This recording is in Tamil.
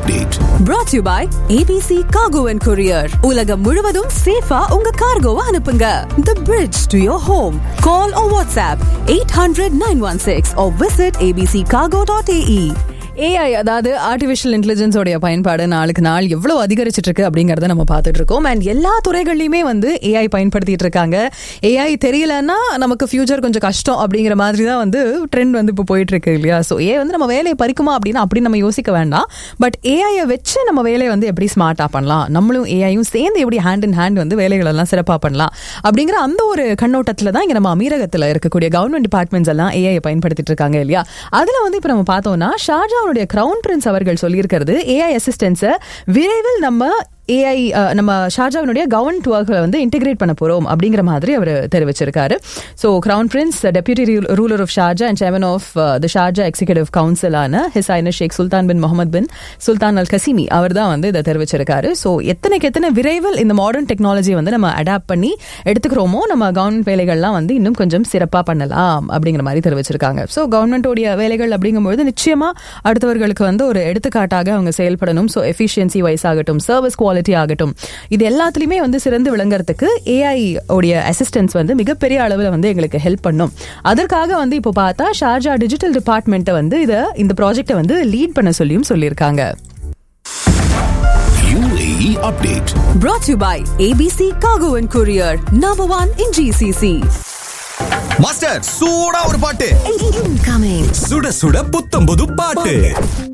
update. brought to you by ABC Cargo and Courier. உலகம் முழுவதும் சேஃபா உங்க கார்கோவை அனுப்புங்க. The bridge to your home. Call or WhatsApp 800-916 or visit abccargo.ae. AI அதாவது ஆர்டிஃபிஷியல் இன்டெலிஜென்ஸோடைய பயன்பாடு நாளுக்கு நாள் எவ்வளவு அதிகரிச்சிட்டு இருக்கு அப்படிங்கறத நம்ம பார்த்துட்டு இருக்கோம் அண்ட் எல்லா துறைகள்லயுமே வந்து ஏஐ பயன்படுத்திட்டு இருக்காங்க ஏஐ தெரியலன்னா நமக்கு ஃபியூச்சர் கொஞ்சம் கஷ்டம் அப்படிங்கிற மாதிரி தான் வந்து ட்ரெண்ட் வந்து இப்போ போயிட்டு இருக்கு இல்லையா ஸோ ஏ வந்து நம்ம வேலையை பறிக்குமா அப்படின்னா அப்படி நம்ம யோசிக்க வேண்டாம் பட் ஏஐயை வச்சு நம்ம வேலையை வந்து எப்படி ஸ்மார்ட்டா பண்ணலாம் நம்மளும் ஏஐயும் சேர்ந்து எப்படி ஹேண்ட் இன் ஹேண்ட் வந்து வேலைகள் எல்லாம் சிறப்பாக பண்ணலாம் அப்படிங்கிற அந்த ஒரு கண்ணோட்டத்தில் தான் இங்க நம்ம அமீரகத்தில் இருக்கக்கூடிய கவர்மெண்ட் டிபார்ட்மெண்ட்ஸ் எல்லாம் ஏஐ பயன்படுத்திட்டு இருக்காங்க இல்லையா அதுல வந்து இப்போ நம்ம பார்த்தோம்னா ஷார்ஜாவுடைய கிரவுன் பிரின்ஸ் அவர்கள் சொல்லியிருக்கிறது ஏஐ அசிஸ்டன்ஸை விரைவில் நம்ம ஏஐ நம்ம ஷார்ஜாவினுடைய கவர்மெண்ட் ஒர்க்கை வந்து இன்டிகிரேட் பண்ண போறோம் அப்படிங்கிற மாதிரி அவர் தெரிவிச்சிருக்காரு so crown prince deputy ruler of Sharjah and chairman of the Sharjah executive கவுன்சிலான his highness Sheikh Sultan bin Muhammad bin Sultan Al Qasimi அவர் தான் வந்து இதை தெரிவிச்சிருக்காரு ஸோ எத்தனைக்கு எத்தனை விரைவில் இந்த மாடர்ன் டெக்னாலஜி வந்து நம்ம அடாப்ட் பண்ணி எடுத்துக்கிறோமோ நம்ம கவர்மெண்ட் வேலைகள்லாம் வந்து இன்னும் கொஞ்சம் சிறப்பாக பண்ணலாம் அப்படிங்கிற மாதிரி தெரிவிச்சிருக்காங்க ஸோ கவர்மெண்ட்டோடைய வேலைகள் அப்படிங்கும்போது நிச்சயமா அடுத்தவர்களுக்கு வந்து ஒரு எடுத்துக்காட்டாக அவங்க செயல்படணும் ஸோ எஃபிஷியன்சி வைஸ் ஆகட்டும் சர்வீஸ் குவாலிட்டி ஆகட்டும் இது எல்லாத்துலயுமே வந்து சிறந்து விளங்குறதுக்கு ஏஐ உடைய அசிஸ்டன்ஸ் வந்து மிகப்பெரிய அளவில் வந்து எங்களுக்கு ஹெல்ப் பண்ணும் அதற்காக வந்து இப்போ பார்த்தா ஷார்ஜா டிஜிட்டல் டிபார்ட்மெண்ட்டை வந்து இதை இந்த ப்ராஜெக்டை வந்து லீட் பண்ண சொல்லியும் சொல்லியிருக்காங்க UAE update. Brought to you by ABC Cargo and Courier. Number one in GCC. Master சூடா ஒரு பாட்டு Incoming. சுட சுட புத்தம் புது பாட்டு